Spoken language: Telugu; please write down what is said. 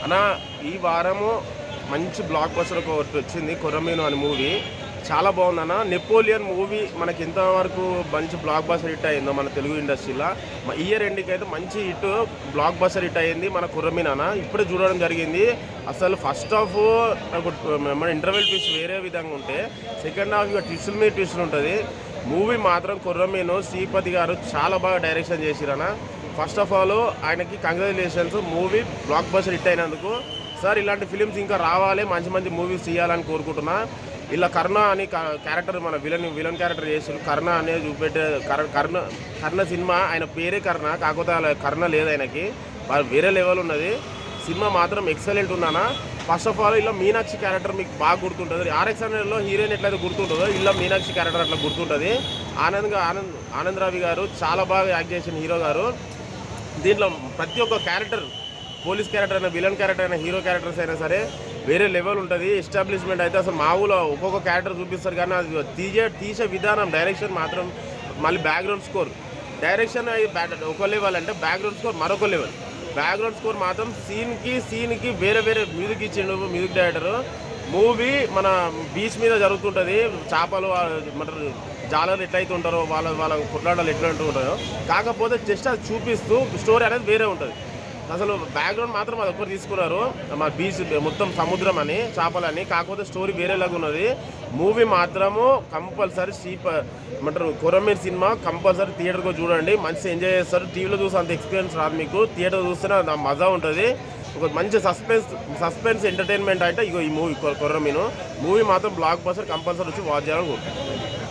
అన్న ఈ వారము మంచి బ్లాక్ బస్టర్ ఒకటి వచ్చింది కొరమీను అనే మూవీ చాలా బాగుందన్న నెపోలియన్ మూవీ మనకి ఇంతవరకు మంచి బ్లాక్ బస్టర్ హిట్ అయిందో మన తెలుగు ఇండస్ట్రీలో మ- ఇయర్ ఎండింగ్ అయితే మంచి హిట్ బ్లాక్ బస్టర్ హిట్ అయింది మన కుర్రమీన్ అన్న ఇప్పుడే చూడడం జరిగింది అసలు ఫస్ట్ హాఫ్ మన ఇంటర్వెల్ ట్విస్ట్ వేరే విధంగా ఉంటే సెకండ్ హాఫ్ ఇక ట్విస్టుల మీద ట్విస్ట్ ఉంటుంది మూవీ మాత్రం కుర్రమీను శ్రీపతి గారు చాలా బాగా డైరెక్షన్ చేసిరన్న ఫస్ట్ ఆఫ్ ఆల్ ఆయనకి congratulations movie blockbuster hit అయినందుకు సార్ ఇలాంటి ఫిలిమ్స్ ఇంకా రావాలి మంచి మంచి మూవీస్ తీయాలని కోరుకుంటున్నా ఇలా కర్ణ అని క- క్యారెక్టర్ మన విలన్ విలన్ క్యారెక్టర్ చేసిన కర్ణ అనేది చూపెట్టే కర్- కర్ణ కర్ణ సినిమా ఆయన పేరే కర్ణ కాకపోతే అలా కర్ణ లేదు ఆయనకి వా- వేరే లెవెల్ ఉన్నది సినిమా మాత్రం ఎక్సలెంట్ ఉన్నానా ఫస్ట్ ఆఫ్ ఆల్ ఇలా మీనాక్షి క్యారెక్టర్ మీకు బాగా గుర్తుంటుంది ఆర్ఎక్స్ హండ్రెడ్లో హీరోయిన్ ఎట్లయితే గుర్తుంటుందో ఇలా మీనాక్షి క్యారెక్టర్ అట్లా గుర్తుంటుంది ఆనంద్ ఆనంద్ ఆనంద్ రావి గారు చాలా బాగా యాక్ట్ చేసిన హీరో గారు దీంట్లో ప్రతి ఒక్క క్యారెక్టర్ పోలీస్ క్యారెక్టర్ అయినా విలన్ క్యారెక్టర్ అయినా హీరో క్యారెక్టర్స్ అయినా సరే వేరే లెవెల్ ఉంటుంది ఎస్టాబ్లిష్మెంట్ అయితే అసలు మా ఊళ్ళో ఒక్కొక్క క్యారెక్టర్ చూపిస్తారు కానీ అది తీసే తీసే విధానం డైరెక్షన్ మాత్రం మళ్ళీ బ్యాక్గ్రౌండ్ స్కోర్ డైరెక్షన్ అయి బ్యా- ఒక లెవెల్ అంటే బ్యాక్గ్రౌండ్ స్కోర్ మరొక లెవెల్ బ్యాక్గ్రౌండ్ స్కోర్ మాత్రం సీన్కి సీన్కి వేరే వేరే మ్యూజిక్ ఇచ్చిండు మ్యూజిక్ డైరెక్టర్ మూవీ మన బీచ్ మీద జరుగుతుంటుంది చేపలు ఏమంటారు జాలర్లు ఎట్లయితే ఉంటారో వాళ్ళ వాళ్ళ కొట్లాటలు ఎట్లా ఉంటారో కాకపోతే జస్ట్ అది చూపిస్తూ స్టోరీ అనేది వేరే ఉంటుంది అసలు బ్యాక్గ్రౌండ్ మాత్రం అది ఒక్కరు తీసుకున్నారు మా బీచ్ మొత్తం సముద్రం అని చేపలని కాకపోతే స్టోరీ వేరేలాగా ఉన్నది మూవీ మాత్రము కంపల్సరీ చీప్ ఏమంటారు కొరమీర్ సినిమా కంపల్సరీ థియేటర్కి చూడండి మంచి ఎంజాయ్ చేస్తారు టీవీలో చూసి అంత ఎక్స్పీరియన్స్ రాదు మీకు థియేటర్ చూస్తేనే అంత మజా ఉంటుంది ఒక మంచి సస్పెన్స్ సస్పెన్స్ ఎంటర్టైన్మెంట్ అంటే ఇగో ఈ మూవీ కొర్రమీను మూవీ మాత్రం బ్లాక్ బస్టర్ కంపల్సరీ వచ్చి వాచ్ చేయాలని కోరుకుంటున్నాను